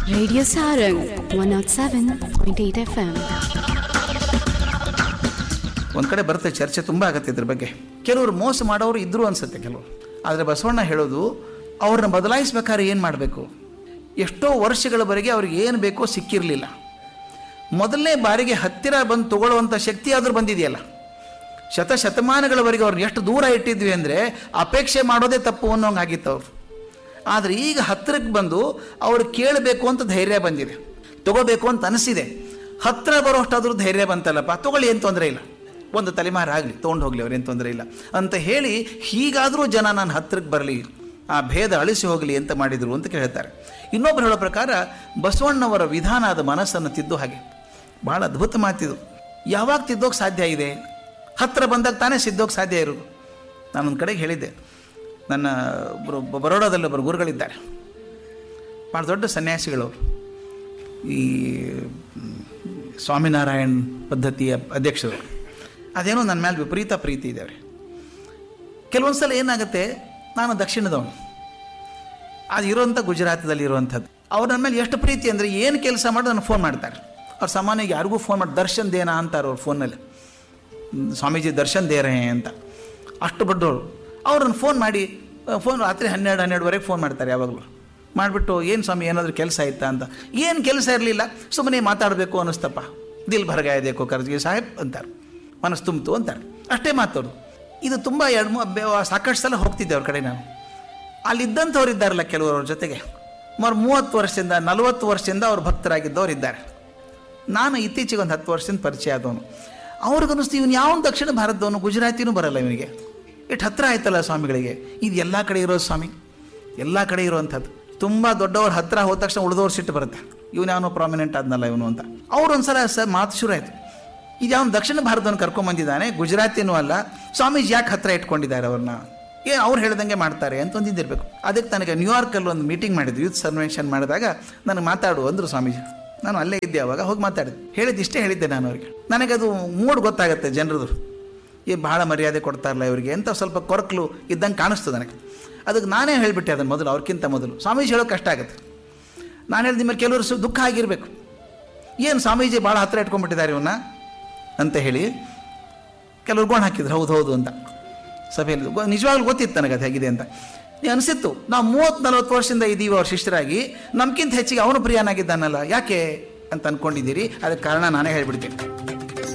Radio Sarang 107.8 FM. ಒಂದು ಕಡೆ ಬರುತ್ತೆ ಚರ್ಚೆ ತುಂಬ ಆಗತ್ತೆ ಇದ್ರ ಬಗ್ಗೆ ಕೆಲವರು ಮೋಸ ಮಾಡೋರು ಇದ್ರು ಅನ್ಸುತ್ತೆ ಕೆಲವರು ಆದರೆ ಬಸವಣ್ಣ ಹೇಳೋದು ಅವ್ರನ್ನ ಬದಲಾಯಿಸ್ಬೇಕಾದ್ರೆ ಏನು ಮಾಡಬೇಕು ಎಷ್ಟೋ ವರ್ಷಗಳವರೆಗೆ ಅವ್ರಿಗೆ ಏನು ಬೇಕೋ ಸಿಕ್ಕಿರಲಿಲ್ಲ ಮೊದಲನೇ ಬಾರಿಗೆ ಹತ್ತಿರ ಬಂದು ತಗೊಳ್ಳುವಂಥ ಶಕ್ತಿ ಆದರೂ ಬಂದಿದೆಯಲ್ಲ ಶತ ಶತಮಾನಗಳವರೆಗೆ ಅವ್ರನ್ನ ಎಷ್ಟು ದೂರ ಇಟ್ಟಿದ್ವಿ ಅಂದರೆ ಅಪೇಕ್ಷೆ ಮಾಡೋದೇ ತಪ್ಪು ಅನ್ನೋಂಗಾಗಿತ್ತು ಅವ್ರು ಆದರೆ ಈಗ ಹತ್ತಿರಕ್ಕೆ ಬಂದು ಅವ್ರು ಕೇಳಬೇಕು ಅಂತ ಧೈರ್ಯ ಬಂದಿದೆ ತಗೋಬೇಕು ಅಂತ ಅನಿಸಿದೆ ಹತ್ತಿರ ಬರೋಷ್ಟಾದ್ರೂ ಧೈರ್ಯ ಬಂತಲ್ಲಪ್ಪ ತಗೊಳ್ಳಿ ಏನು ತೊಂದರೆ ಇಲ್ಲ ಒಂದು ತಲೆಮಾರು ಆಗಲಿ ತೊಗೊಂಡು ಹೋಗಲಿ ಅವ್ರೇನು ತೊಂದರೆ ಇಲ್ಲ ಅಂತ ಹೇಳಿ ಹೀಗಾದರೂ ಜನ ನಾನು ಹತ್ತಿರಕ್ಕೆ ಬರಲಿ ಆ ಭೇದ ಅಳಿಸಿ ಹೋಗಲಿ ಅಂತ ಮಾಡಿದರು ಅಂತ ಹೇಳ್ತಾರೆ ಇನ್ನೊಬ್ಬರು ಹೇಳೋ ಪ್ರಕಾರ ಬಸವಣ್ಣವರ ವಿಧಾನ ಅದು ಮನಸ್ಸನ್ನು ತಿದ್ದು ಹಾಗೆ ಭಾಳ ಅದ್ಭುತ ಮಾತಿದು ಯಾವಾಗ ತಿದ್ದೋಕೆ ಸಾಧ್ಯ ಇದೆ ಹತ್ತಿರ ಬಂದಾಗ ತಾನೇ ಸಿದ್ದೋಕೆ ಸಾಧ್ಯ ಇರೋದು ನಾನೊಂದು ಕಡೆಗೆ ಹೇಳಿದ್ದೆ ನನ್ನ ಒಬ್ಬರು ಬರೋಡಾದಲ್ಲಿ ಒಬ್ಬರು ಗುರುಗಳಿದ್ದಾರೆ ಭಾಳ ದೊಡ್ಡ ಸನ್ಯಾಸಿಗಳವರು ಈ ಮ್, ಸ್ವಾಮಿನಾರಾಯಣ್ ಪದ್ಧತಿಯ ಅಧ್ಯಕ್ಷರು ಅದೇನೋ ನನ್ನ ಮೇಲೆ ವಿಪರೀತ ಪ್ರೀತಿ ಇದೆ ಅವ್ರಿಗೆ ಕೆಲವೊಂದು ಸಲ ಏನಾಗುತ್ತೆ ನಾನು ದಕ್ಷಿಣದವನು ಅದು ಇರೋಂಥ ಗುಜರಾತದಲ್ಲಿ ಇರುವಂಥದ್ದು ಅವ್ರು ನನ್ನ ಮೇಲೆ ಎಷ್ಟು ಪ್ರೀತಿ ಅಂದರೆ ಏನು ಕೆಲಸ ಮಾಡಿ ನನಗೆ ಫೋನ್ ಮಾಡ್ತಾರೆ ಅವ್ರು ಸಾಮಾನ್ಯವಾಗಿ ಯಾರಿಗೂ ಫೋನ್ ಮಾಡಿ ದರ್ಶನ್ ದೇನಾ ಅಂತಾರೆ ಅವ್ರು ಫೋನಲ್ಲಿ ಹ್ಮ್, ಸ್ವಾಮೀಜಿ ದರ್ಶನ್ ದೇರೇ ಅಂತ ಅಷ್ಟು ದೊಡ್ಡವರು ಅವ್ರನ್ನ ಫೋನ್ ಮಾಡಿ ಫೋನ್ ರಾತ್ರಿ ಹನ್ನೆರಡು ಹನ್ನೆರಡುವರೆಗೆ ಫೋನ್ ಮಾಡ್ತಾರೆ ಯಾವಾಗಲೂ ಮಾಡಿಬಿಟ್ಟು ಏನು ಸ್ವಾಮಿ ಏನಾದರೂ ಕೆಲಸ ಆಯ್ತಾ ಅಂತ ಏನು ಕೆಲಸ ಇರಲಿಲ್ಲ ಸುಮ್ಮನೆ ಮಾತಾಡಬೇಕು ಅನ್ನಿಸ್ತಪ್ಪ ದಿಲ್ ಭರಗಾಯ ದೇಕೋ ಕರ್ಜಿಗೆ ಸಾಹೇಬ್ ಅಂತಾರೆ ಮನಸ್ಸು ತುಂಬಿತು ಅಂತಾರೆ ಅಷ್ಟೇ ಮಾತಾಡೋದು ಇದು ತುಂಬ ಎರಡು ಮೂ- ಬೆ- ಸಾಕಷ್ಟು ಸಲ ಹೋಗ್ತಿದ್ದೆ ಅವ್ರ ಕಡೆ ನಾನು ಅಲ್ಲಿದ್ದಂಥವ್ರು ಇದ್ದಾರಲ್ಲ ಕೆಲವರು ಅವ್ರ ಜೊತೆಗೆ ಸುಮಾರು ಮೂವತ್ತು ವರ್ಷದಿಂದ ನಲವತ್ತು ವರ್ಷದಿಂದ ಅವ್ರು ಭಕ್ತರಾಗಿದ್ದವ್ರು ಇದ್ದಾರೆ ನಾನು ಇತ್ತೀಚೆಗೆ ಒಂದು ಹತ್ತು ವರ್ಷದಿಂದ ಪರಿಚಯ ಆದವನು ಅವ್ರಿಗನ್ನಿಸ್ತು ಇವನು ಯಾವ ದಕ್ಷಿಣ ಭಾರತದವನು ಗುಜರಾತಿನೂ ಬರಲ್ಲ ಇವನಿಗೆ ಎಷ್ಟು ಹತ್ರ ಆಯ್ತಲ್ಲ ಸ್ವಾಮಿಗಳಿಗೆ ಇದು ಎಲ್ಲ ಕಡೆ ಇರೋ ಸ್ವಾಮಿ ಎಲ್ಲ ಕಡೆ ಇರುವಂಥದ್ದು ತುಂಬ ದೊಡ್ಡವ್ರ ಹತ್ರ ಹೋದ ತಕ್ಷಣ ಉಳಿದವ್ರು ಸಿಟ್ಟು ಬರುತ್ತೆ ಇವನು ಯಾವನೋ ಪ್ರಾಮಿನೆಂಟ್ ಆದ್ನಲ್ಲ ಇವನು ಅಂತ ಅವ್ರು ಒಂದ್ಸಲ ಸ ಮಾತು ಶುರು ಆಯಿತು ಇದು ಯಾವನು ದಕ್ಷಿಣ ಭಾರತವನ್ನು ಕರ್ಕೊಂಬಂದಿದ್ದಾನೆ ಗುಜರಾತಿನೂ ಅಲ್ಲ ಸ್ವಾಮೀಜಿ ಯಾಕೆ ಹತ್ರ ಇಟ್ಕೊಂಡಿದ್ದಾರೆ ಅವ್ರನ್ನ ಏನು ಅವ್ರು ಹೇಳ್ದಂಗೆ ಮಾಡ್ತಾರೆ ಅಂತ ಒಂದಿದ್ದಿರಬೇಕು ಅದಕ್ಕೆ ನನಗೆ ನ್ಯೂಯಾರ್ಕಲ್ಲಿ ಒಂದು ಮೀಟಿಂಗ್ ಮಾಡಿದ್ರು ಯೂತ್ ಕನ್ವೆನ್ಷನ್ ಮಾಡಿದಾಗ ನನಗೆ ಮಾತಾಡು ಅಂದರು ಸ್ವಾಮೀಜಿ ನಾನು ಅಲ್ಲೇ ಇದ್ದೆ ಅವಾಗ ಹೋಗಿ ಮಾತಾಡಿದೆ ಹೇಳಿದ್ದು ಇಷ್ಟೇ ಹೇಳಿದ್ದೆ ನಾನು ಅವರಿಗೆ ನನಗದು ಮೂಡ್ ಗೊತ್ತಾಗುತ್ತೆ ಜನರದು ಈ ಭಾಳ ಮರ್ಯಾದೆ ಕೊಡ್ತಾರಲ್ಲ ಇವರಿಗೆ ಅಂತ ಸ್ವಲ್ಪ ಕೊರಕಲು ಇದ್ದಂಗೆ ಕಾಣಿಸ್ತು ನನಗೆ ಅದಕ್ಕೆ ನಾನೇ ಹೇಳಿಬಿಟ್ಟೆ ಅದನ್ನು ಮೊದಲು ಅವ್ರಿಗಿಂತ ಮೊದಲು ಸ್ವಾಮೀಜಿ ಹೇಳೋಕೆ ಕಷ್ಟ ಆಗುತ್ತೆ ನಾನು ಹೇಳಿದ ನಿಮಗೆ ಕೆಲವರು ಸು ದುಃಖ ಆಗಿರಬೇಕು ಏನು ಸ್ವಾಮೀಜಿ ಭಾಳ ಹತ್ತಿರ ಇಟ್ಕೊಂಡ್ಬಿಟ್ಟಿದ್ದಾರೆ ಇವನ್ನ ಅಂತ ಹೇಳಿ ಕೆಲವ್ರು ಗೋಣ ಹಾಕಿದ್ರು ಹೌದು ಹೌದು ಅಂತ ಸಭೆಯಲ್ಲಿ ಗೊ- ನಿಜವಾಗ್ಲೂ ಗೊತ್ತಿತ್ತು ನನಗೆ ಅದು ಹೇಗಿದೆ ಅಂತ ಅನಿಸಿತ್ತು ನಾವು ಮೂವತ್ತು ನಲ್ವತ್ತು ವರ್ಷದಿಂದ ಇದ್ದೀವಿ ಅವ್ರ ಶಿಷ್ಯರಾಗಿ ನಮ್ಗಿಂತ ಹೆಚ್ಚಿಗೆ ಅವನು ಪ್ರಿಯನಾಗಿದ್ದಾನಲ್ಲ ಯಾಕೆ ಅಂತ ಅಂದ್ಕೊಂಡಿದ್ದೀರಿ ಅದಕ್ಕೆ ಕಾರಣ ನಾನೇ ಹೇಳ್ಬಿಡ್ತೀನಿ